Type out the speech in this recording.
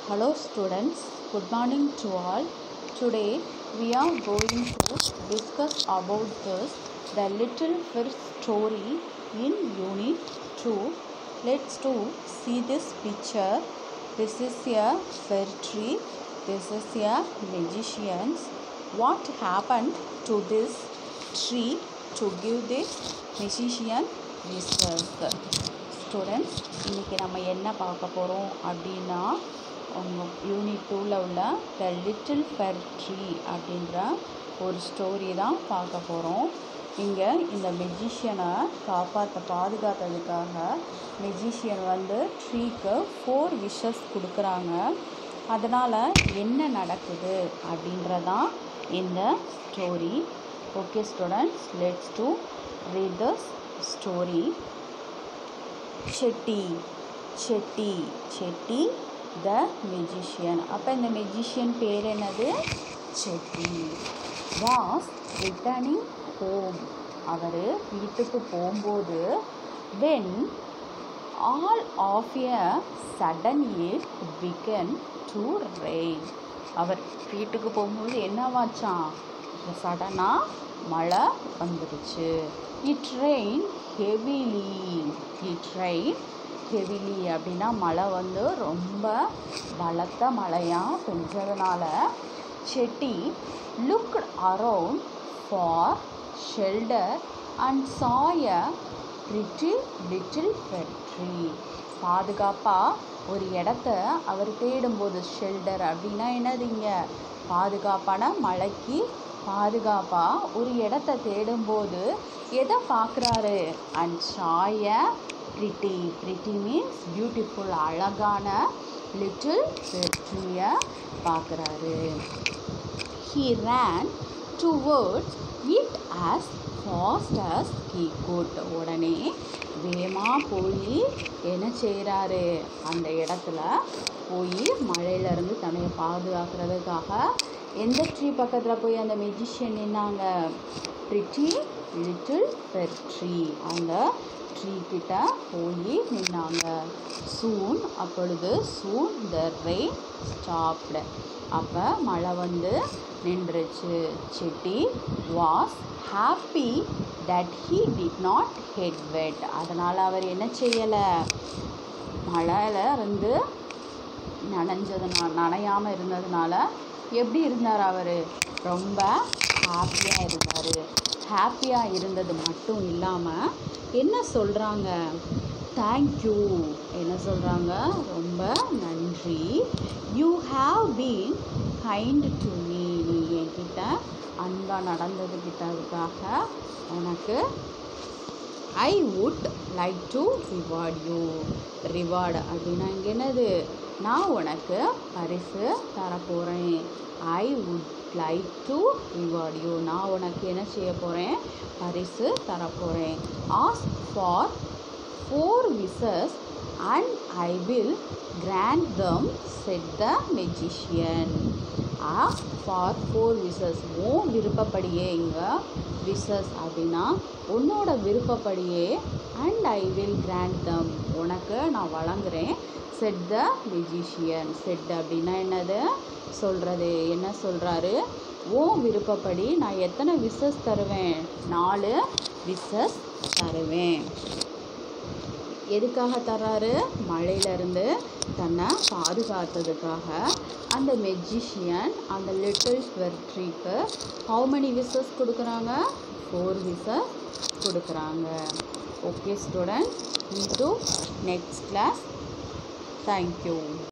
Hello students, good morning to all. Today we are going to discuss about this the little fish story in unit 2. Let's do see this picture. This is a fir tree. This is a magician's. What happened to this tree to give this magician wishes? Students இன்றைக்கி நம்ம என்ன பார்க்க போகிறோம் அப்படின்னா உங்கள் unit டூவில் உள்ள the little ஃபெர் tree அப்படின்ற ஒரு ஸ்டோரி தான் பார்க்க போகிறோம் இங்கே இந்த மெஜிஷியனை காப்பாற்ற பாதுகாத்ததுக்காக மெஜிஷியன் வந்து ட்ரீக்கு ஃபோர் விஷஸ் கொடுக்குறாங்க அதனால் என்ன நடக்குது அப்படின்றதான் இந்த story okay students let's to read the story Chetty Chetty Chetty the magician அப்போ இந்த மெஜிஷியன் பேர் என்னது செட்டி வாஸ் ரிட்டர்னிங் ஹோம் அவர் வீட்டுக்கு போகும்போது when all of a sudden it began to rain அவர் வீட்டுக்கு போகும்போது என்னவாச்சான் சடனாக மழை வந்துடுச்சு it rain heavily it rain heavily அப்படின்னா மழை வந்து ரொம்ப பலத்த மழையாக பெஞ்சதுனால Chetty look around for shelter and saw a pretty little tree பாதுகாப்பாக ஒரு இடத்த அவர் தேடும்போது ஷெல்டர் அப்படின்னா என்னதுங்க பாதுகாப்பான மழைக்கு பாதுகாப்பாக ஒரு இடத்த தேடும்போது எதை பார்க்குறாரு and saw a pretty pretty means beautiful அழகான லிட்டில் ட்ரீயை பார்க்குறாரு he ran towards it as fast as he could உடனே வேகமாக போய் என்ன செய்கிறாரு அந்த இடத்துல போய் மழையிலேருந்து தன்னை பாதுகாக்கிறதுக்காக எந்த ட்ரீ பக்கத்தில் போய் அந்த மெஜிஷியன் நின்னாங்க ப்ரிட்டி லிட்டில் பெர் ட்ரீ அந்த ட்ரீ கிட்ட போய் நின்னாங்க சூன் அப்பொழுது சூன் த ரெயின் ஸ்டாப்டு அப்போ மழை வந்து நின்றுச்சு Chetty was happy that he did not get wet அதனால் அவர் என்ன செய்யலை மழையில் இருந்து நனைஞ்சதுனால நனையாமல் இருந்ததுனால எப்படி இருந்தார் அவர் ரொம்ப ஹாப்பியாக இருந்தார் ஹாப்பியாக இருந்தது மட்டும் இல்லாமல் என்ன சொல்கிறாங்க தேங்க்யூ என்ன சொல்கிறாங்க ரொம்ப நன்றி you have been kind to me நீ என்கிட்ட அன்பாக நடந்ததுக்கிட்டதுக்காக உனக்கு I would like to reward you reward அப்படின்னா இங்கே என்னது நான் உனக்கு பரிசு தரப்போகிறேன் I would like to reward you நான் உனக்கு என்ன செய்ய போகிறேன் பரிசு தரப்போகிறேன் ask for four wishes and I will grant them said the magician ask for four wishes ஓ விருப்பப்படியே இங்கே விசஸ் அப்படின்னா உன்னோட விருப்பப்படியே அண்ட் ஐ வில் கிராண்ட் தம் உனக்கு நான் வழங்குறேன் செட் த மெஜிஷியன் செட் அப்படின்னா என்னது சொல்கிறது என்ன சொல்கிறாரு ஓ விருப்பப்படி நான் எத்தனை விசஸ் தருவேன் நாலு விசஸ் தருவேன் எதுக்காக தர்றாரு மழையிலேருந்து தன்னை பாதுகாத்ததுக்காக அந்த மெஜிஷியன் அந்த லிட்டில் ஸ்வெர்ட்ரிக்கு ஹவு மெனி விசஸ் கொடுக்குறாங்க ஃபோர் விசஸ் கொடுக்குறாங்க okay student me to next class thank you